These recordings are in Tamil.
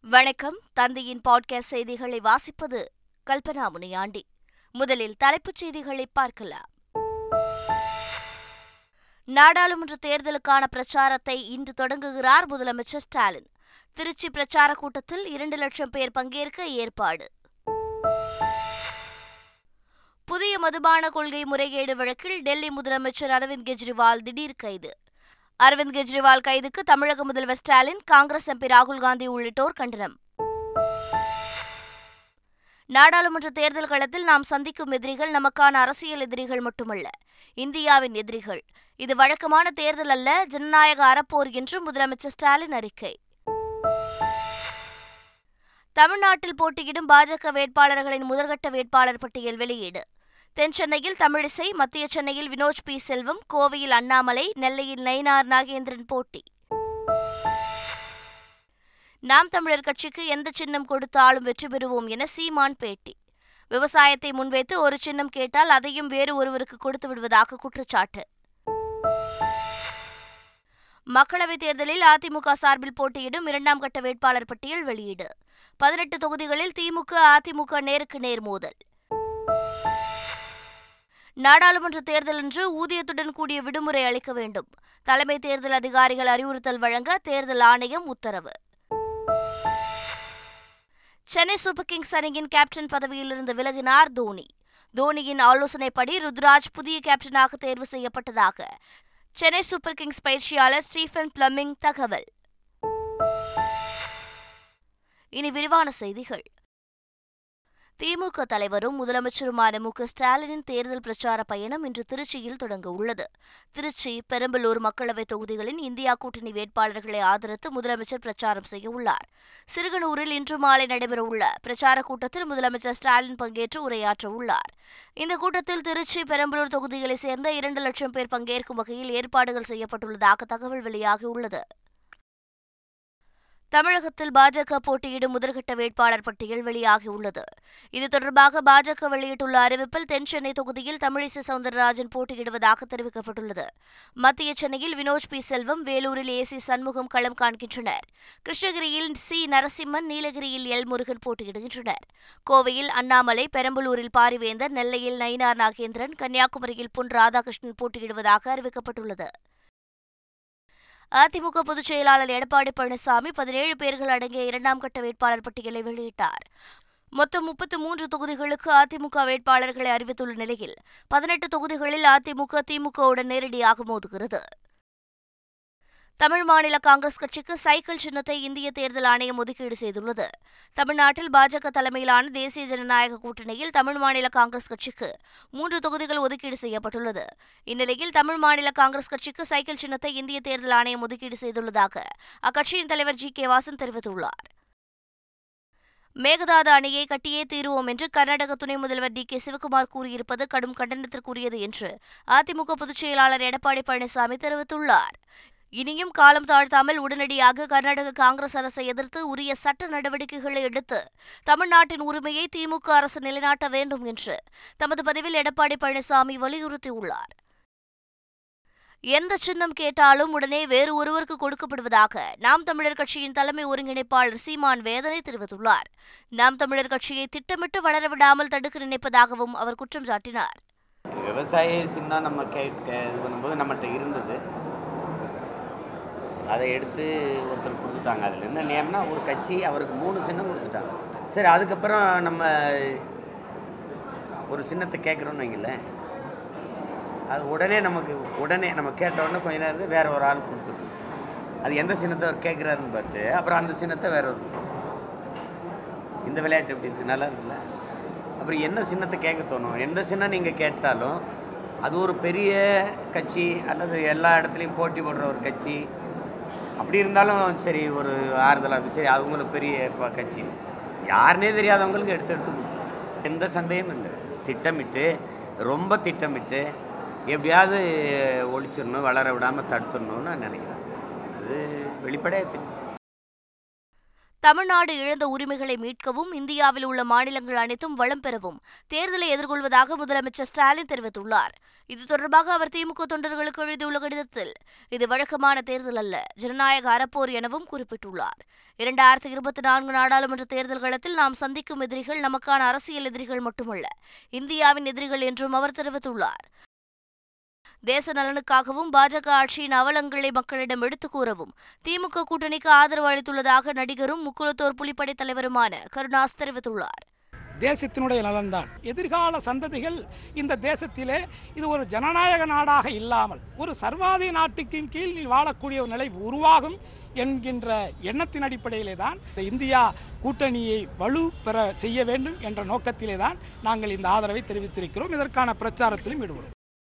வணக்கம் தந்தையின் பாட்காஸ்ட் செய்திகளை வாசிப்பது கல்பனா முனியாண்டி முதலில் தலைப்புச் செய்திகளை பார்க்கலாம் நாடாளுமன்ற தேர்தலுக்கான பிரச்சாரத்தை இன்று தொடங்குகிறார் முதலமைச்சர் ஸ்டாலின் திருச்சி பிரச்சார கூட்டத்தில் இரண்டு லட்சம் பேர் பங்கேற்க ஏற்பாடு புதிய மதுபான கொள்கை முறைகேடு வழக்கில் டெல்லி முதலமைச்சர் அரவிந்த் கெஜ்ரிவால் திடீர் கைது அரவிந்த் கெஜ்ரிவால் கைதுக்கு தமிழக முதல்வர் ஸ்டாலின் காங்கிரஸ் எம்பி ராகுல் காந்தி உள்ளிட்டோர் கண்டனம் நாடாளுமன்ற தேர்தல் களத்தில் நாம் சந்திக்கும் எதிரிகள் நமக்கான அரசியல் எதிரிகள் மட்டுமல்ல இந்தியாவின் எதிரிகள் இது வழக்கமான தேர்தல் அல்ல ஜனநாயக அறப்போர் என்று முதலமைச்சர் ஸ்டாலின் அறிக்கை தமிழ்நாட்டில் போட்டியிடும் பாஜக வேட்பாளர்களின் முதற்கட்ட வேட்பாளர் பட்டியல் வெளியீடு தென் சென்னையில் தமிழிசை மத்திய சென்னையில் வினோஜ் பி செல்வம் கோவையில் அண்ணாமலை நெல்லையில் நயினார் நாகேந்திரன் போட்டி நாம் தமிழர் கட்சிக்கு எந்த சின்னம் கொடுத்தாலும் வெற்றி பெறுவோம் என சீமான் பேட்டி விவசாயத்தை முன்வைத்து ஒரு சின்னம் கேட்டால் அதையும் வேறு ஒருவருக்கு கொடுத்து விடுவதாக குற்றச்சாட்டு மக்களவைத் தேர்தலில் அதிமுக சார்பில் போட்டியிடும் இரண்டாம் கட்ட வேட்பாளர் பட்டியல் வெளியீடு பதினெட்டு தொகுதிகளில் திமுக அதிமுக நேருக்கு நேர் மோதல் நாடாளுமன்ற தேர்தலன்று ஊதியத்துடன் கூடிய விடுமுறை அளிக்க வேண்டும் தலைமை தேர்தல் அதிகாரிகள் அறிவுறுத்தல் வழங்க தேர்தல் ஆணையம் உத்தரவு சென்னை சூப்பர் கிங்ஸ் அணியின் கேப்டன் பதவியிலிருந்து விலகினார் தோனி தோனியின் ஆலோசனைப்படி ருத்ராஜ் புதிய கேப்டனாக தேர்வு செய்யப்பட்டதாக சென்னை சூப்பர் கிங்ஸ் பயிற்சியாளர் ஸ்டீஃபன் பிளமிங் தகவல் இனி விரிவான செய்திகள் திமுக தலைவரும் முதலமைச்சருமான மு ஸ்டாலினின் தேர்தல் பிரச்சார பயணம் இன்று திருச்சியில் தொடங்க உள்ளது திருச்சி பெரம்பலூர் மக்களவைத் தொகுதிகளின் இந்தியா கூட்டணி வேட்பாளர்களை ஆதரித்து முதலமைச்சர் பிரச்சாரம் செய்ய உள்ளார் சிறுகனூரில் இன்று மாலை நடைபெறவுள்ள பிரச்சார கூட்டத்தில் முதலமைச்சர் ஸ்டாலின் பங்கேற்று உரையாற்ற உள்ளார் இந்த கூட்டத்தில் திருச்சி பெரம்பலூர் தொகுதிகளைச் சேர்ந்த இரண்டு லட்சம் பேர் பங்கேற்கும் வகையில் ஏற்பாடுகள் செய்யப்பட்டுள்ளதாக தகவல் வெளியாகியுள்ளது தமிழகத்தில் பாஜக போட்டியிடும் முதற்கட்ட வேட்பாளர் பட்டியல் வெளியாகியுள்ளது இது தொடர்பாக பாஜக வெளியிட்டுள்ள அறிவிப்பில் தென் சென்னை தொகுதியில் தமிழிசை சவுந்தரராஜன் போட்டியிடுவதாக தெரிவிக்கப்பட்டுள்ளது மத்திய சென்னையில் வினோஜ் பி செல்வம் வேலூரில் ஏ சி சண்முகம் களம் காண்கின்றனர் கிருஷ்ணகிரியில் சி நரசிம்மன் நீலகிரியில் எல் முருகன் போட்டியிடுகின்றனர் கோவையில் அண்ணாமலை பெரம்பலூரில் பாரிவேந்தர் நெல்லையில் நயினார் நாகேந்திரன் கன்னியாகுமரியில் பொன் ராதாகிருஷ்ணன் போட்டியிடுவதாக அறிவிக்கப்பட்டுள்ளது அதிமுக பொதுச் செயலாளர் எடப்பாடி பழனிசாமி பதினேழு பேர்கள் அடங்கிய இரண்டாம் கட்ட வேட்பாளர் பட்டியலை வெளியிட்டார் மொத்தம் முப்பத்து மூன்று தொகுதிகளுக்கு அதிமுக வேட்பாளர்களை அறிவித்துள்ள நிலையில் பதினெட்டு தொகுதிகளில் அதிமுக திமுகவுடன் நேரடியாக மோதுகிறது தமிழ் மாநில காங்கிரஸ் கட்சிக்கு சைக்கிள் சின்னத்தை இந்திய தேர்தல் ஆணையம் ஒதுக்கீடு செய்துள்ளது தமிழ்நாட்டில் பாஜக தலைமையிலான தேசிய ஜனநாயக கூட்டணியில் தமிழ் மாநில காங்கிரஸ் கட்சிக்கு மூன்று தொகுதிகள் ஒதுக்கீடு செய்யப்பட்டுள்ளது இந்நிலையில் தமிழ் மாநில காங்கிரஸ் கட்சிக்கு சைக்கிள் சின்னத்தை இந்திய தேர்தல் ஆணையம் ஒதுக்கீடு செய்துள்ளதாக அக்கட்சியின் தலைவர் ஜி கே வாசன் தெரிவித்துள்ளார் மேகதாது அணையை கட்டியே தீருவோம் என்று கர்நாடக துணை முதல்வர் டி கே சிவகுமார் கூறியிருப்பது கடும் கண்டனத்திற்குரியது என்று அதிமுக பொதுச் செயலாளர் எடப்பாடி பழனிசாமி தெரிவித்துள்ளார் இனியும் காலம் தாழ்த்தாமல் உடனடியாக கர்நாடக காங்கிரஸ் அரசை எதிர்த்து உரிய சட்ட நடவடிக்கைகளை எடுத்து தமிழ்நாட்டின் உரிமையை திமுக அரசு நிலைநாட்ட வேண்டும் என்று தமது பதிவில் எடப்பாடி பழனிசாமி வலியுறுத்தியுள்ளார் எந்த சின்னம் கேட்டாலும் உடனே வேறு ஒருவருக்கு கொடுக்கப்படுவதாக நாம் தமிழர் கட்சியின் தலைமை ஒருங்கிணைப்பாளர் சீமான் வேதனை தெரிவித்துள்ளார் நாம் தமிழர் கட்சியை திட்டமிட்டு வளரவிடாமல் தடுக்க நினைப்பதாகவும் அவர் குற்றம் சாட்டினார் விவசாய சின்னம் நம்ம கேட்க இது பண்ணும்போது நம்மகிட்ட இருந்தது அதை எடுத்து ஒருத்தர் கொடுத்துட்டாங்க அதில் என்ன நேம்னா ஒரு கட்சி அவருக்கு மூணு சின்னம் கொடுத்துட்டாங்க சரி அதுக்கப்புறம் நம்ம ஒரு சின்னத்தை கேட்குறோன்னு வைங்களேன் அது உடனே நமக்கு உடனே நம்ம கேட்ட உடனே கொஞ்ச நேரத்தில் வேற ஒரு ஆள் கொடுத்துருக்கோம் அது எந்த சின்னத்தை அவர் கேட்குறாருன்னு பார்த்து அப்புறம் அந்த சின்னத்தை வேற ஒரு இந்த விளையாட்டு எப்படி இருக்குது நல்லா இருக்குல்ல அப்புறம் என்ன சின்னத்தை கேட்க தோணும் எந்த சின்னம் நீங்கள் கேட்டாலும் அது ஒரு பெரிய கட்சி அல்லது எல்லா இடத்துலையும் போட்டி போடுற ஒரு கட்சி அப்படி இருந்தாலும் சரி ஒரு ஆறுதலாக இருக்கும் சரி அவங்களுக்கு பெரிய ப- கட்சி யாருனே தெரியாதவங்களுக்கு எடுத்து எடுத்து கொடுத்தோம் எந்த சந்தேகமும் இல்லை திட்டமிட்டு ரொம்ப திட்டமிட்டு எப்படியாவது ஒழிச்சிடணும் வளர விடாமல் தடுத்துடணும்னு நான் நினைக்கிறேன் அது வெளிப்படையாக தெரியும் தமிழ்நாடு இழந்த உரிமைகளை மீட்கவும் இந்தியாவில் உள்ள மாநிலங்கள் அனைத்தும் வளம் பெறவும் தேர்தலை எதிர்கொள்வதாக முதலமைச்சர் ஸ்டாலின் தெரிவித்துள்ளார் இது தொடர்பாக அவர் திமுக தொண்டர்களுக்கு எழுதியுள்ள கடிதத்தில் இது வழக்கமான தேர்தல் அல்ல ஜனநாயக அறப்போர் எனவும் குறிப்பிட்டுள்ளார் இரண்டாயிரத்தி இருபத்தி நான்கு நாடாளுமன்ற தேர்தல் களத்தில் நாம் சந்திக்கும் எதிரிகள் நமக்கான அரசியல் எதிரிகள் மட்டுமல்ல இந்தியாவின் எதிரிகள் என்றும் அவர் தெரிவித்துள்ளார் தேச நலனுக்காகவும் பாஜக ஆட்சியின் அவலங்களை மக்களிடம் எடுத்துக் கூறவும் திமுக கூட்டணிக்கு ஆதரவு அளித்துள்ளதாக நடிகரும் முக்குளத்தோர் புலிப்படை தலைவருமான கருணாஸ் தெரிவித்துள்ளார் தேசத்தினுடைய நலன்தான் எதிர்கால சந்ததிகள் இந்த தேசத்திலே இது ஒரு ஜனநாயக நாடாக இல்லாமல் ஒரு சர்வாதி நாட்டுக்கின் கீழ் வாழக்கூடிய ஒரு நிலை உருவாகும் என்கின்ற எண்ணத்தின் அடிப்படையிலே தான் இந்த இந்தியா கூட்டணியை வலு பெற செய்ய வேண்டும் என்ற நோக்கத்திலே தான் நாங்கள் இந்த ஆதரவை தெரிவித்திருக்கிறோம் இதற்கான பிரச்சாரத்திலும் ஈடுபடும்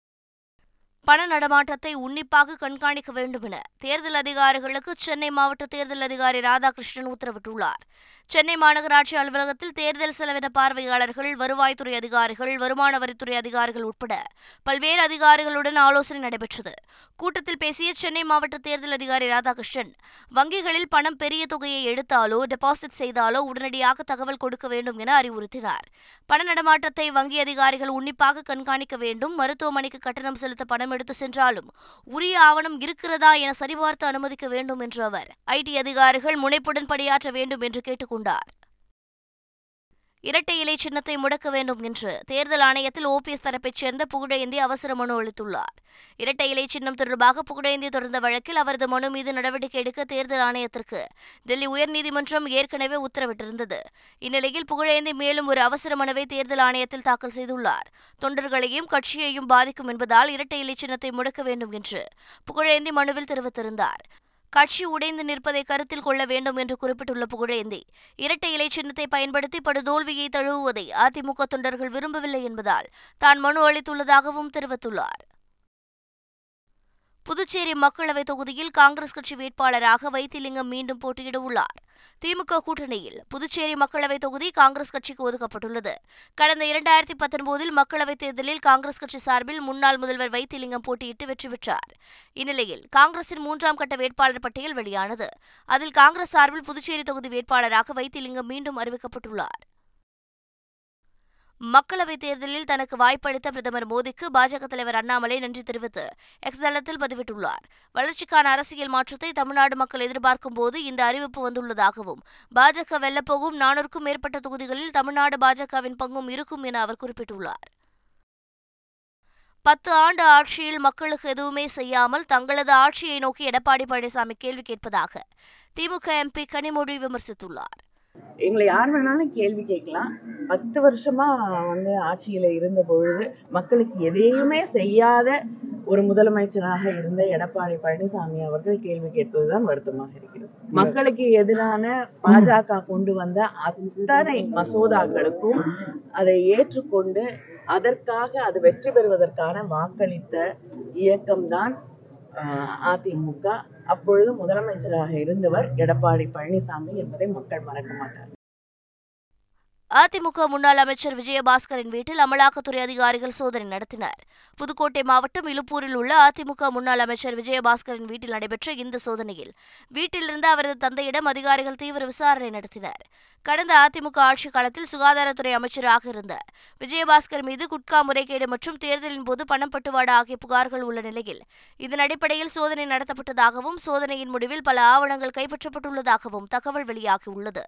பண நடமாட்டத்தை உன்னிப்பாக கண்காணிக்க வேண்டும் என தேர்தல் அதிகாரிகளுக்கு சென்னை மாவட்ட தேர்தல் அதிகாரி ராதாகிருஷ்ணன் உத்தரவிட்டுள்ளார் சென்னை மாநகராட்சி அலுவலகத்தில் தேர்தல் செலவின பார்வையாளர்கள் வருவாய்த்துறை அதிகாரிகள் வருமான வரித்துறை அதிகாரிகள் உட்பட பல்வேறு அதிகாரிகளுடன் ஆலோசனை நடைபெற்றது கூட்டத்தில் பேசிய சென்னை மாவட்ட தேர்தல் அதிகாரி ராதாகிருஷ்ணன் வங்கிகளில் பணம் பெரிய தொகையை எடுத்தாலோ டெபாசிட் செய்தாலோ உடனடியாக தகவல் கொடுக்க வேண்டும் என அறிவுறுத்தினார் பண நடமாட்டத்தை வங்கி அதிகாரிகள் உன்னிப்பாக கண்காணிக்க வேண்டும் மருத்துவமனைக்கு கட்டணம் செலுத்த பணம் எடுத்து சென்றாலும் உரிய ஆவணம் இருக்கிறதா என சரிபார்த்து அனுமதிக்க வேண்டும் என்று அவர் ஐடி அதிகாரிகள் முனைப்புடன் பணியாற்ற வேண்டும் என்று கேட்டுக்கொண்டார் இரட்டை இலை சின்னத்தை முடக்க வேண்டும் என்று தேர்தல் ஆணையத்தில் ஓபிஎஸ் தரப்பைச் சேர்ந்த புகழேந்தி அவசர மனு அளித்துள்ளார் இரட்டை இலை சின்னம் தொடர்பாக புகழேந்தி தொடர்ந்த வழக்கில் அவரது மனு மீது நடவடிக்கை எடுக்க தேர்தல் ஆணையத்திற்கு டெல்லி உயர்நீதிமன்றம் ஏற்கனவே உத்தரவிட்டிருந்தது இந்நிலையில் புகழேந்தி மேலும் ஒரு அவசர மனுவை தேர்தல் ஆணையத்தில் தாக்கல் செய்துள்ளார் தொண்டர்களையும் கட்சியையும் பாதிக்கும் என்பதால் இரட்டை இலை சின்னத்தை முடக்க வேண்டும் என்று புகழேந்தி மனுவில் தெரிவித்திருந்தார் கட்சி உடைந்து நிற்பதை கருத்தில் கொள்ள வேண்டும் என்று குறிப்பிட்டுள்ள புகழேந்தி இரட்டை இலை சின்னத்தை பயன்படுத்தி படுதோல்வியை தழுவுவதை அதிமுக தொண்டர்கள் விரும்பவில்லை என்பதால் தான் மனு அளித்துள்ளதாகவும் தெரிவித்துள்ளார் புதுச்சேரி மக்களவைத் தொகுதியில் காங்கிரஸ் கட்சி வேட்பாளராக வைத்திலிங்கம் மீண்டும் போட்டியிட உள்ளார் திமுக கூட்டணியில் புதுச்சேரி மக்களவைத் தொகுதி காங்கிரஸ் கட்சிக்கு ஒதுக்கப்பட்டுள்ளது கடந்த இரண்டாயிரத்தி பத்தொன்பதில் மக்களவைத் தேர்தலில் காங்கிரஸ் கட்சி சார்பில் முன்னாள் முதல்வர் வைத்திலிங்கம் போட்டியிட்டு வெற்றி பெற்றார் இந்நிலையில் காங்கிரசின் மூன்றாம் கட்ட வேட்பாளர் பட்டியல் வெளியானது அதில் காங்கிரஸ் சார்பில் புதுச்சேரி தொகுதி வேட்பாளராக வைத்திலிங்கம் மீண்டும் அறிவிக்கப்பட்டுள்ளார் மக்களவைத் தேர்தலில் தனக்கு வாய்ப்பளித்த பிரதமர் மோடிக்கு பாஜக தலைவர் அண்ணாமலை நன்றி தெரிவித்து எக்ஸ் தளத்தில் பதிவிட்டுள்ளார் வளர்ச்சிக்கான அரசியல் மாற்றத்தை தமிழ்நாடு மக்கள் எதிர்பார்க்கும் போது இந்த அறிவிப்பு வந்துள்ளதாகவும் பாஜக வெல்லப்போகும் நானூறுக்கும் மேற்பட்ட தொகுதிகளில் தமிழ்நாடு பாஜகவின் பங்கும் இருக்கும் என அவர் குறிப்பிட்டுள்ளார் பத்து ஆண்டு ஆட்சியில் மக்களுக்கு எதுவுமே செய்யாமல் தங்களது ஆட்சியை நோக்கி எடப்பாடி பழனிசாமி கேள்வி கேட்பதாக திமுக எம்பி கனிமொழி விமர்சித்துள்ளார் எங்களை யார் வேணாலும் கேள்வி கேட்கலாம் பத்து வருஷமா வந்து ஆட்சியில இருந்த பொழுது மக்களுக்கு எதையுமே செய்யாத ஒரு முதலமைச்சராக இருந்த எடப்பாடி பழனிசாமி அவர்கள் கேள்வி கேட்பதுதான் வருத்தமாக இருக்கிறது மக்களுக்கு எதிரான பாஜக கொண்டு வந்த அத்தனை மசோதாக்களுக்கும் அதை ஏற்றுக்கொண்டு அதற்காக அது வெற்றி பெறுவதற்கான வாக்களித்த இயக்கம்தான் ஆஹ், அதிமுக அப்பொழுது முதலமைச்சராக இருந்தவர் எடப்பாடி பழனிசாமி என்பதை மக்கள் மறக்க மாட்டார் அதிமுக முன்னாள் அமைச்சர் விஜயபாஸ்கரின் வீட்டில் அமலாக்கத்துறை அதிகாரிகள் சோதனை நடத்தினர் புதுக்கோட்டை மாவட்டம் இலுப்பூரில் உள்ள அதிமுக முன்னாள் அமைச்சர் விஜயபாஸ்கரின் வீட்டில் நடைபெற்ற இந்த சோதனையில் வீட்டிலிருந்து அவரது தந்தையிடம் அதிகாரிகள் தீவிர விசாரணை நடத்தினர் கடந்த அதிமுக ஆட்சி காலத்தில் சுகாதாரத்துறை அமைச்சராக இருந்த விஜயபாஸ்கர் மீது குட்கா முறைகேடு மற்றும் தேர்தலின் போது பணம் பட்டுவாடா ஆகிய புகார்கள் உள்ள நிலையில் இதன் அடிப்படையில் சோதனை நடத்தப்பட்டதாகவும் சோதனையின் முடிவில் பல ஆவணங்கள் கைப்பற்றப்பட்டுள்ளதாகவும் தகவல் வெளியாகியுள்ளது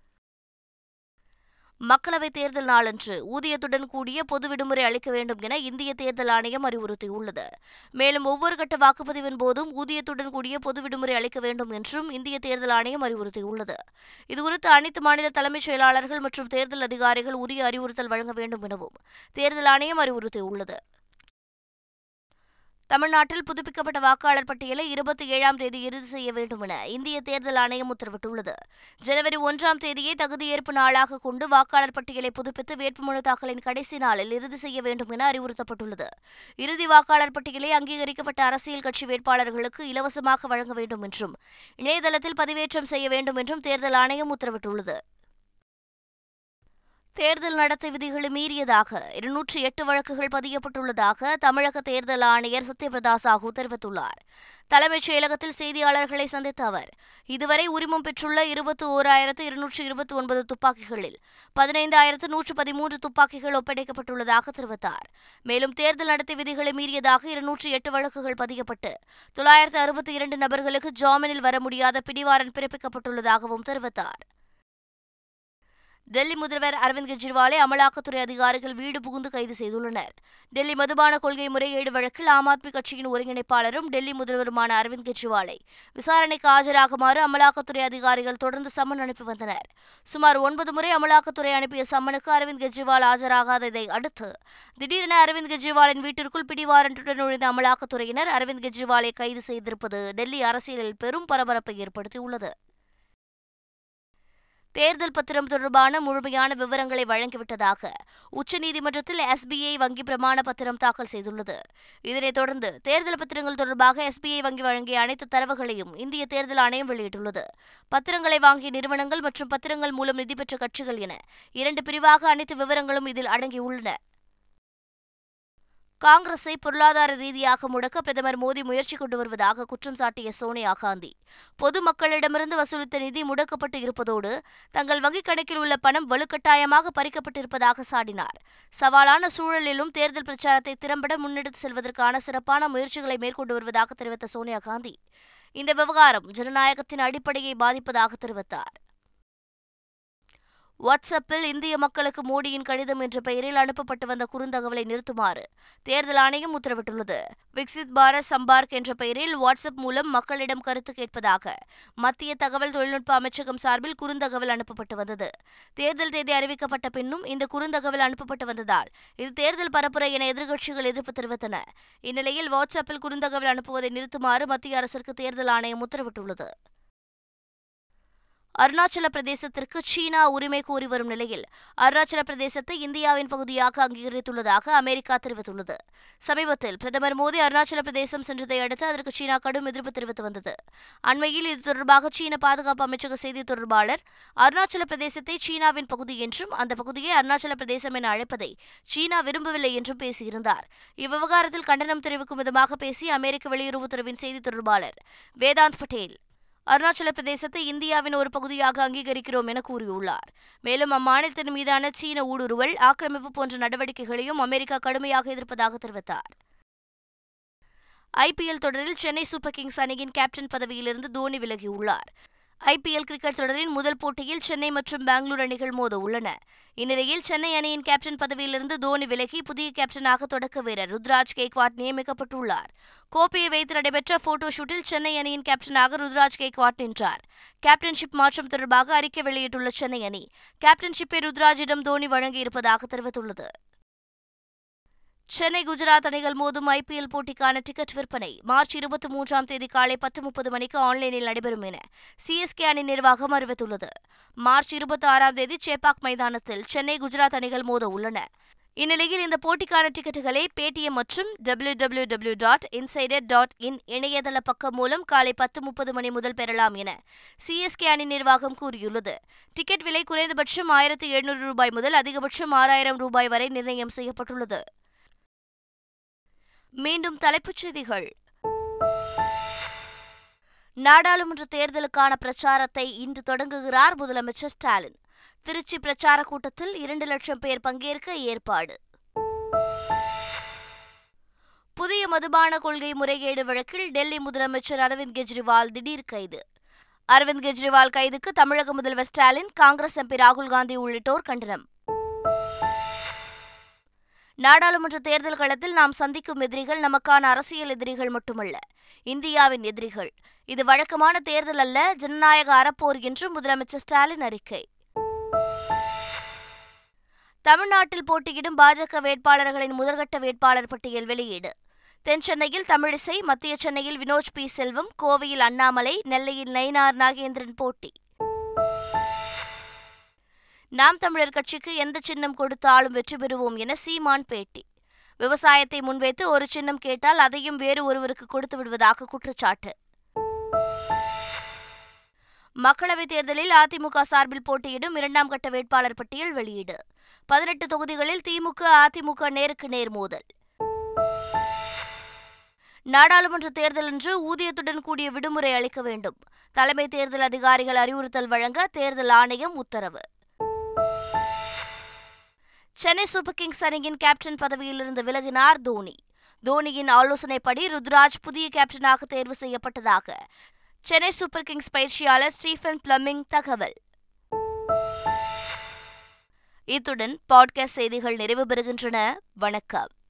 மக்களவைத் தேர்தல் நாளன்று ஊதியத்துடன் கூடிய பொது விடுமுறை அளிக்க வேண்டும் என இந்திய தேர்தல் ஆணையம் அறிவுறுத்தியுள்ளது மேலும் ஒவ்வொரு கட்ட வாக்குப்பதிவின் போதும் ஊதியத்துடன் கூடிய பொது விடுமுறை அளிக்க வேண்டும் என்றும் இந்திய தேர்தல் ஆணையம் அறிவுறுத்தியுள்ளது இதுகுறித்து அனைத்து மாநில தலைமைச் செயலாளர்கள் மற்றும் தேர்தல் அதிகாரிகள் உரிய அறிவுறுத்தல் வழங்க வேண்டும் எனவும் தேர்தல் ஆணையம் அறிவுறுத்தியுள்ளது தமிழ்நாட்டில் புதுப்பிக்கப்பட்ட வாக்காளர் பட்டியலை இருபத்தி ஏழாம் தேதி இறுதி செய்ய வேண்டும் என இந்திய தேர்தல் ஆணையம் உத்தரவிட்டுள்ளது ஜனவரி ஒன்றாம் தேதியை தகுதியேற்பு நாளாக கொண்டு வாக்காளர் பட்டியலை புதுப்பித்து வேட்புமனு தாக்கலின் கடைசி நாளில் இறுதி செய்ய வேண்டும் என அறிவுறுத்தப்பட்டுள்ளது இறுதி வாக்காளர் பட்டியலை அங்கீகரிக்கப்பட்ட அரசியல் கட்சி வேட்பாளர்களுக்கு இலவசமாக வழங்க வேண்டும் என்றும் இணையதளத்தில் பதிவேற்றம் செய்ய வேண்டும் என்றும் தேர்தல் ஆணையம் உத்தரவிட்டுள்ளது தேர்தல் நடத்தை விதிகளை மீறியதாக இருநூற்றி எட்டு வழக்குகள் பதியப்பட்டுள்ளதாக தமிழக தேர்தல் ஆணையர் சத்யபிரதா சாஹூ தெரிவித்துள்ளார் தலைமைச் செயலகத்தில் செய்தியாளர்களை சந்தித்த அவர் இதுவரை உரிமம் பெற்றுள்ள இருபத்தி ஓராயிரத்து இருநூற்று இருபத்தி ஒன்பது துப்பாக்கிகளில் பதினைந்தாயிரத்து நூற்று பதிமூன்று துப்பாக்கிகள் ஒப்படைக்கப்பட்டுள்ளதாக தெரிவித்தார் மேலும் தேர்தல் நடத்தை விதிகளை மீறியதாக இருநூற்றி எட்டு வழக்குகள் பதியப்பட்டு தொள்ளாயிரத்து அறுபத்தி இரண்டு நபர்களுக்கு ஜாமீனில் வர முடியாத பிடிவாரன் பிறப்பிக்கப்பட்டுள்ளதாகவும் தெரிவித்தார் டெல்லி முதல்வர் அரவிந்த் கெஜ்ரிவாலை அமலாக்கத்துறை அதிகாரிகள் வீடு புகுந்து கைது செய்துள்ளனர் டெல்லி மதுபான கொள்கை முறைகேடு வழக்கில் ஆம் ஆத்மி கட்சியின் ஒருங்கிணைப்பாளரும் டெல்லி முதல்வருமான அரவிந்த் கெஜ்ரிவாலை விசாரணைக்கு ஆஜராகுமாறு அமலாக்கத்துறை அதிகாரிகள் தொடர்ந்து சம்மன் அனுப்பி வந்தனர் சுமார் ஒன்பது முறை அமலாக்கத்துறை அனுப்பிய சம்மனுக்கு அரவிந்த் கெஜ்ரிவால் ஆஜராகாததை அடுத்து திடீரென அரவிந்த் கெஜ்ரிவாலின் வீட்டிற்குள் பிடிவாரண்டுடன் நுழைந்த அமலாக்கத்துறையினர் அரவிந்த் கெஜ்ரிவாலை கைது செய்திருப்பது டெல்லி அரசியலில் பெரும் பரபரப்பை ஏற்படுத்தியுள்ளது தேர்தல் பத்திரம் தொடர்பான முழுமையான விவரங்களை வழங்கிவிட்டதாக உச்சநீதிமன்றத்தில் எஸ்பிஐ வங்கி பிரமாண பத்திரம் தாக்கல் செய்துள்ளது இதனைத் தொடர்ந்து தேர்தல் பத்திரங்கள் தொடர்பாக எஸ்பிஐ வங்கி வழங்கிய அனைத்து தரவுகளையும் இந்திய தேர்தல் ஆணையம் வெளியிட்டுள்ளது பத்திரங்களை வாங்கிய நிறுவனங்கள் மற்றும் பத்திரங்கள் மூலம் நிதி பெற்ற கட்சிகள் என இரண்டு பிரிவாக அனைத்து விவரங்களும் இதில் அடங்கியுள்ளன காங்கிரஸை பொருளாதார ரீதியாக முடக்க பிரதமர் மோடி முயற்சி கொண்டு வருவதாக குற்றம் சாட்டிய சோனியா காந்தி பொதுமக்களிடமிருந்து வசூலித்த நிதி முடக்கப்பட்டு இருப்பதோடு தங்கள் வங்கிக் கணக்கில் உள்ள பணம் வலுக்கட்டாயமாக பறிக்கப்பட்டிருப்பதாக சாடினார் சவாலான சூழலிலும் தேர்தல் பிரச்சாரத்தை திறம்பட முன்னெடுத்து செல்வதற்கான சிறப்பான முயற்சிகளை மேற்கொண்டு வருவதாக தெரிவித்த சோனியா காந்தி இந்த விவகாரம் ஜனநாயகத்தின் அடிப்படையை பாதிப்பதாக தெரிவித்தார் வாட்ஸ்அப்பில் இந்திய மக்களுக்கு மோடியின் கடிதம் என்ற பெயரில் அனுப்பப்பட்டு வந்த குறுந்தகவலை நிறுத்துமாறு தேர்தல் ஆணையம் உத்தரவிட்டுள்ளது விக்சித் பாரத் சம்பார்க் என்ற பெயரில் வாட்ஸ்அப் மூலம் மக்களிடம் கருத்து கேட்பதாக மத்திய தகவல் தொழில்நுட்ப அமைச்சகம் சார்பில் குறுந்தகவல் அனுப்பப்பட்டு வந்தது தேர்தல் தேதி அறிவிக்கப்பட்ட பின்னும் இந்த குறுந்தகவல் அனுப்பப்பட்டு வந்ததால் இது தேர்தல் பரப்புரை என எதிர்க்கட்சிகள் எதிர்ப்பு தெரிவித்தன இந்நிலையில் வாட்ஸ்அப்பில் குறுந்தகவல் அனுப்புவதை நிறுத்துமாறு மத்திய அரசிற்கு தேர்தல் ஆணையம் உத்தரவிட்டுள்ளது அருணாச்சல பிரதேசத்திற்கு சீனா உரிமை கோரி வரும் நிலையில் அருணாச்சல பிரதேசத்தை இந்தியாவின் பகுதியாக அங்கீகரித்துள்ளதாக அமெரிக்கா தெரிவித்துள்ளது சமீபத்தில் பிரதமர் மோடி அருணாச்சல பிரதேசம் சென்றதை அடுத்து அதற்கு சீனா கடும் எதிர்ப்பு தெரிவித்து வந்தது அண்மையில் இது தொடர்பாக சீன பாதுகாப்பு அமைச்சக செய்தி தொடர்பாளர் அருணாச்சல பிரதேசத்தை சீனாவின் பகுதி என்றும் அந்த பகுதியை அருணாச்சல பிரதேசம் என அழைப்பதை சீனா விரும்பவில்லை என்றும் பேசியிருந்தார் இவ்விவகாரத்தில் கண்டனம் தெரிவிக்கும் விதமாக பேசிய அமெரிக்க வெளியுறவுத்துறையின் செய்தி தொடர்பாளர் வேதாந்த் பட்டேல் அருணாச்சல பிரதேசத்தை இந்தியாவின் ஒரு பகுதியாக அங்கீகரிக்கிறோம் என கூறியுள்ளார் மேலும் அம்மாநிலத்தின் மீதான சீன ஊடுருவல் ஆக்கிரமிப்பு போன்ற நடவடிக்கைகளையும் அமெரிக்கா கடுமையாக எதிர்ப்பதாக தெரிவித்தார் ஐபிஎல் தொடரில் சென்னை சூப்பர் கிங்ஸ் அணியின் கேப்டன் பதவியிலிருந்து தோனி விலகியுள்ளார் ஐபிஎல் கிரிக்கெட் தொடரின் முதல் போட்டியில் சென்னை மற்றும் பெங்களூரு அணிகள் மோத உள்ளன இந்நிலையில் சென்னை அணியின் கேப்டன் பதவியிலிருந்து தோனி விலகி புதிய கேப்டனாக தொடக்க வீரர் ருத்ராஜ் கேக்வாட் நியமிக்கப்பட்டுள்ளார் கோப்பையை வைத்து நடைபெற்ற போட்டோ ஷூட்டில் சென்னை அணியின் கேப்டனாக ருத்ராஜ் கேக்வாட் நின்றார் கேப்டன்ஷிப் மாற்றம் தொடர்பாக அறிக்கை வெளியிட்டுள்ள சென்னை அணி கேப்டன்ஷிப்பை ருத்ராஜிடம் தோனி வழங்கியிருப்பதாக தெரிவித்துள்ளது சென்னை குஜராத் அணிகள் மோதும் ஐபிஎல் போட்டிக்கான டிக்கெட் விற்பனை மார்ச் இருபத்தி மூன்றாம் தேதி காலை பத்து முப்பது மணிக்கு ஆன்லைனில் நடைபெறும் என சிஎஸ்கே அணி நிர்வாகம் அறிவித்துள்ளது மார்ச் இருபத்தி ஆறாம் தேதி சேப்பாக் மைதானத்தில் சென்னை குஜராத் அணிகள் மோத உள்ளன இந்நிலையில் இந்த போட்டிக்கான டிக்கெட்டுகளை பேடிஎம் மற்றும் W W W dot insider dot in இணையதள பக்கம் மூலம் காலை பத்து முப்பது மணி முதல் பெறலாம் என சிஎஸ்கே அணி நிர்வாகம் கூறியுள்ளது டிக்கெட் விலை குறைந்தபட்சம் ஆயிரத்து எழுநூறு ரூபாய் முதல் அதிகபட்சம் ஆறாயிரம் ரூபாய் வரை நிர்ணயம் செய்யப்பட்டுள்ளது மீண்டும் தலைப்புச் செய்திகள் நாடாளுமன்ற தேர்தலுக்கான பிரச்சாரத்தை இன்று தொடங்குகிறார் முதலமைச்சர் ஸ்டாலின் திருச்சி பிரச்சார கூட்டத்தில் இரண்டு லட்சம் பேர் பங்கேற்க ஏற்பாடு புதிய மதுபான கொள்கை முறைகேடு வழக்கில் டெல்லி முதலமைச்சர் அரவிந்த் கெஜ்ரிவால் திடீர் கைது அரவிந்த் கெஜ்ரிவால் கைதுக்கு தமிழக முதல்வர் ஸ்டாலின் காங்கிரஸ் எம்பி ராகுல் காந்தி உள்ளிட்டோர் கண்டனம் நாடாளுமன்ற தேர்தல் களத்தில் நாம் சந்திக்கும் எதிரிகள் நமக்கான அரசியல் எதிரிகள் மட்டுமல்ல இந்தியாவின் எதிரிகள் இது வழக்கமான தேர்தல் அல்ல ஜனநாயக அறப்போர் என்று முதலமைச்சர் ஸ்டாலின் அறிக்கை தமிழ்நாட்டில் போட்டியிடும் பாஜக வேட்பாளர்களின் முதற்கட்ட வேட்பாளர் பட்டியல் வெளியீடு தென் சென்னையில் தமிழிசை மத்திய சென்னையில் வினோஜ் பி செல்வம் கோவையில் அண்ணாமலை நெல்லையில் நயினார் நாகேந்திரன் போட்டி நாம் தமிழர் கட்சிக்கு எந்த சின்னம் கொடுத்தாலும் வெற்றி பெறுவோம் என சீமான் பேட்டி விவசாயத்தை முன்வைத்து ஒரு சின்னம் கேட்டால் அதையும் வேறு ஒருவருக்கு கொடுத்து விடுவதாக குற்றச்சாட்டு மக்களவைத் தேர்தலில் அதிமுக சார்பில் போட்டியிடும் இரண்டாம் கட்ட வேட்பாளர் பட்டியல் வெளியீடு பதினெட்டு தொகுதிகளில் திமுக அதிமுக நேருக்கு நேர் மோதல் நாடாளுமன்ற தேர்தலன்று ஊதியத்துடன் கூடிய விடுமுறை அளிக்க வேண்டும் தலைமை தேர்தல் அதிகாரிகள் அறிவுறுத்தல் வழங்க தேர்தல் ஆணையம் உத்தரவு சென்னை சூப்பர் கிங்ஸ் அணியின் கேப்டன் பதவியிலிருந்து விலகினார் தோனி தோனியின் ஆலோசனைப்படி ருத்ராஜ் புதிய கேப்டனாக தேர்வு செய்யப்பட்டதாக சென்னை சூப்பர் கிங்ஸ் பயிற்சியாளர் ஸ்டீஃபன் பிளமிங் தகவல் இத்துடன் பாட்காஸ்ட் செய்திகள் நிறைவு பெறுகின்றன வணக்கம்